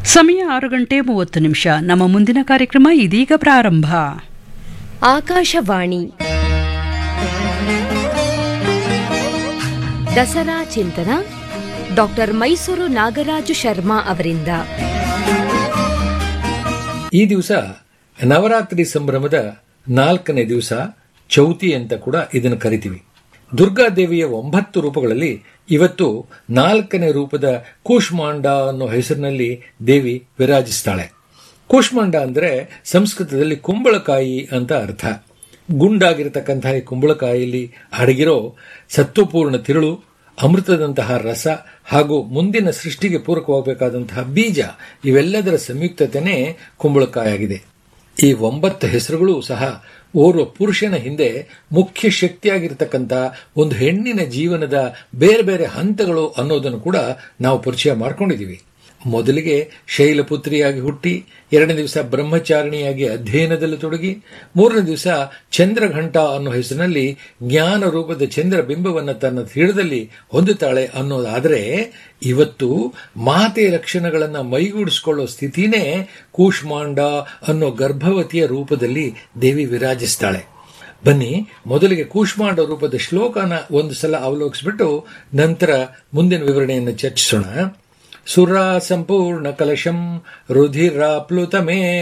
ಸಮಯ ಆರು ಗಂಟೆ ಮೂವತ್ತು ನಿಮಿಷ ನಮ್ಮ ಮುಂದಿನ ಕಾರ್ಯಕ್ರಮ ಇದೀಗ ಪ್ರಾರಂಭ ಆಕಾಶವಾಣಿ ದಸರಾ ಚಿಂತನ ಡಾಕ್ಟರ್ ಮೈಸೂರು ನಾಗರಾಜು ಶರ್ಮಾ ಅವರಿಂದ ಈ ದಿವಸ ನವರಾತ್ರಿ ಸಂಭ್ರಮದ ನಾಲ್ಕನೇ ದಿವಸ ಚೌತಿ ಅಂತ ಕೂಡ ಇದನ್ನು ಕರಿತೀವಿ ದುರ್ಗಾದೇವಿಯ ಒಂಬತ್ತು ರೂಪಗಳಲ್ಲಿ ಇವತ್ತು ನಾಲ್ಕನೇ ರೂಪದ ಕೂಷ್ಮಾಂಡ ಅನ್ನೋ ಹೆಸರಿನಲ್ಲಿ ದೇವಿ ವಿರಾಜಿಸ್ತಾಳೆ ಕೂಷ್ಮಾಂಡ ಅಂದ್ರೆ ಸಂಸ್ಕೃತದಲ್ಲಿ ಕುಂಬಳಕಾಯಿ ಅಂತ ಅರ್ಥ ಗುಂಡಾಗಿರತಕ್ಕಂತಹ ಈ ಕುಂಬಳಕಾಯಿಯಲ್ಲಿ ಅಡಗಿರೋ ಸತ್ವಪೂರ್ಣ ತಿರುಳು ಅಮೃತದಂತಹ ರಸ ಹಾಗೂ ಮುಂದಿನ ಸೃಷ್ಟಿಗೆ ಪೂರಕವಾಗಬೇಕಾದಂತಹ ಬೀಜ ಇವೆಲ್ಲದರ ಸಂಯುಕ್ತತೆನೇ ಕುಂಬಳಕಾಯಾಗಿದೆ ಈ ಒಂಬತ್ತು ಹೆಸರುಗಳು ಸಹ ಓರ್ವ ಪುರುಷನ ಹಿಂದೆ ಮುಖ್ಯ ಶಕ್ತಿಯಾಗಿರ್ತಕ್ಕಂಥ ಒಂದು ಹೆಣ್ಣಿನ ಜೀವನದ ಬೇರೆ ಬೇರೆ ಹಂತಗಳು ಅನ್ನೋದನ್ನು ಕೂಡ ನಾವು ಪರಿಚಯ ಮಾಡ್ಕೊಂಡಿದ್ದೀವಿ ಮೊದಲಿಗೆ ಶೈಲಪುತ್ರಿಯಾಗಿ ಹುಟ್ಟಿ ಎರಡನೇ ದಿವಸ ಬ್ರಹ್ಮಚಾರಿಣಿಯಾಗಿ ಅಧ್ಯಯನದಲ್ಲಿ ತೊಡಗಿ ಮೂರನೇ ದಿವಸ ಚಂದ್ರಘಂಟ ಅನ್ನೋ ಹೆಸರಿನಲ್ಲಿ ಜ್ಞಾನ ರೂಪದ ಚಂದ್ರ ಬಿಂಬವನ್ನು ತನ್ನ ತೀರದಲ್ಲಿ ಹೊಂದುತ್ತಾಳೆ ಅನ್ನೋದಾದರೆ ಇವತ್ತು ಮಾತೆಯ ಲಕ್ಷಣಗಳನ್ನು ಮೈಗೂಡಿಸಿಕೊಳ್ಳೋ ಸ್ಥಿತಿನೇ ಕೂಷ್ಮಾಂಡ ಅನ್ನೋ ಗರ್ಭವತಿಯ ರೂಪದಲ್ಲಿ ದೇವಿ ವಿರಾಜಿಸ್ತಾಳೆ ಬನ್ನಿ ಮೊದಲಿಗೆ ಕೂಷ್ಮಾಂಡ ರೂಪದ ಶ್ಲೋಕನ ಒಂದು ಸಲ ಅವಲೋಕಿಸ್ಬಿಟ್ಟು ನಂತರ ಮುಂದಿನ ವಿವರಣೆಯನ್ನು ಚರ್ಚಿಸೋಣ ಸುರಾ ಸಂಪೂರ್ಣ ಕಲಶಂ ರುಧಿರಾಪ್ಲುತಮೇ